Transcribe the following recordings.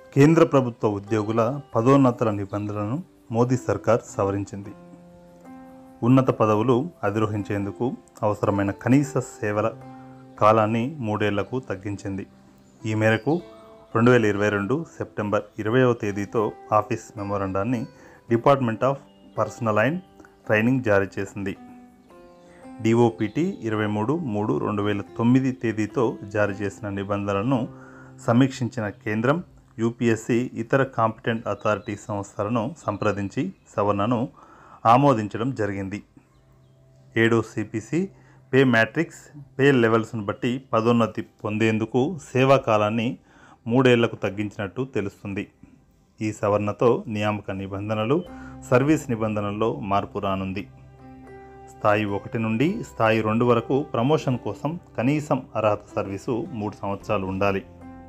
కేంద్ర ప్రభుత్వ ఉద్యోగుల పదోన్నతుల నిబంధనలను మోదీ సర్కార్ సవరించింది ఉన్నత పదవులు అధిరోహించేందుకు అవసరమైన కనీస సేవల కాలాన్ని మూడేళ్లకు తగ్గించింది ఈ మేరకు రెండు వేల ఇరవై రెండు సెప్టెంబర్ ఇరవైవ తేదీతో ఆఫీస్ మెమోరండాన్ని department of personnel and training జారీ చేసింది డిఓపిటి ఇరవై మూడు మూడు రెండు వేల తొమ్మిది తేదీతో జారీ చేసిన నిబంధనలను సమీక్షించిన కేంద్రం యూపీఎస్సీ ఇతర కాంపిటెంట్ అథారిటీ సంస్థలను సంప్రదించి సవరణను ఆమోదించడం జరిగింది ఏడో సిపిసి పే మ్యాట్రిక్స్ పే లెవెల్స్ను బట్టి పదోన్నతి పొందేందుకు సేవా కాలాన్ని మూడేళ్లకు తగ్గించినట్టు తెలుస్తుంది ఈ సవరణతో నియామక నిబంధనలు సర్వీస్ నిబంధనల్లో మార్పు రానుంది స్థాయి ఒకటి నుండి స్థాయి రెండు వరకు ప్రమోషన్ కోసం కనీసం అర్హత సర్వీసు మూడు సంవత్సరాలు ఉండాలి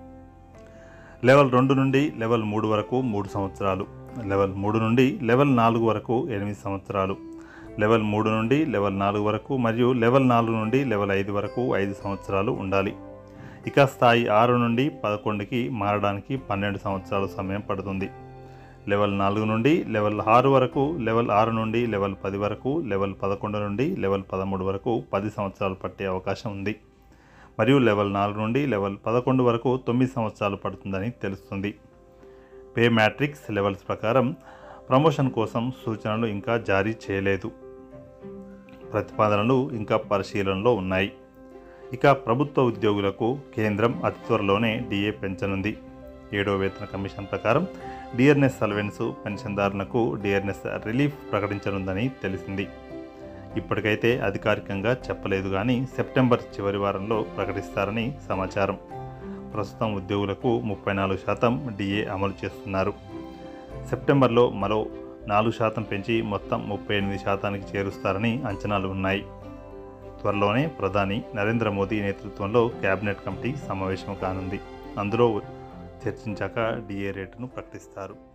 లెవెల్ రెండు నుండి లెవెల్ మూడు వరకు మూడు సంవత్సరాలు లెవెల్ మూడు నుండి లెవెల్ నాలుగు వరకు ఎనిమిది సంవత్సరాలు లెవెల్ మూడు నుండి లెవెల్ నాలుగు వరకు మరియు లెవెల్ నాలుగు నుండి లెవెల్ ఐదు వరకు ఐదు సంవత్సరాలు ఉండాలి ఇక స్థాయి ఆరు నుండి పదకొండుకి మారడానికి పన్నెండు సంవత్సరాల సమయం పడుతుంది లెవెల్ నాలుగు నుండి లెవెల్ ఆరు వరకు లెవెల్ ఆరు నుండి లెవెల్ పది వరకు లెవెల్ పదకొండు నుండి లెవెల్ పదమూడు వరకు పది సంవత్సరాలు పట్టే అవకాశం ఉంది మరియు లెవెల్ నాలుగు నుండి లెవెల్ పదకొండు వరకు తొమ్మిది సంవత్సరాలు పడుతుందని తెలుస్తుంది పే మ్యాట్రిక్స్ లెవెల్స్ ప్రకారం ప్రమోషన్ కోసం సూచనలు ఇంకా జారీ చేయలేదు ప్రతిపాదనలు ఇంకా పరిశీలనలో ఉన్నాయి ఇక ప్రభుత్వ ఉద్యోగులకు కేంద్రం అతి త్వరలోనే డిఏ పెంచనుంది ఏడో వేతన కమిషన్ ప్రకారం డిఆర్ఎస్ అలవెన్స్ పెన్షన్దారులకు డిఆర్ఎస్ రిలీఫ్ ప్రకటించనుందని తెలిసింది ఇప్పటికైతే అధికారికంగా చెప్పలేదు కానీ సెప్టెంబర్ చివరి వారంలో ప్రకటిస్తారని సమాచారం ప్రస్తుతం ఉద్యోగులకు ముప్పై నాలుగు శాతం డిఏ అమలు చేస్తున్నారు సెప్టెంబర్లో మరో నాలుగు శాతం పెంచి మొత్తం ముప్పై ఎనిమిది శాతానికి చేరుస్తారని అంచనాలు ఉన్నాయి త్వరలోనే ప్రధాని నరేంద్ర మోదీ నేతృత్వంలో కేబినెట్ కమిటీ సమావేశం కానుంది అందులో చర్చించాక డిఏ రేటును ప్రకటిస్తారు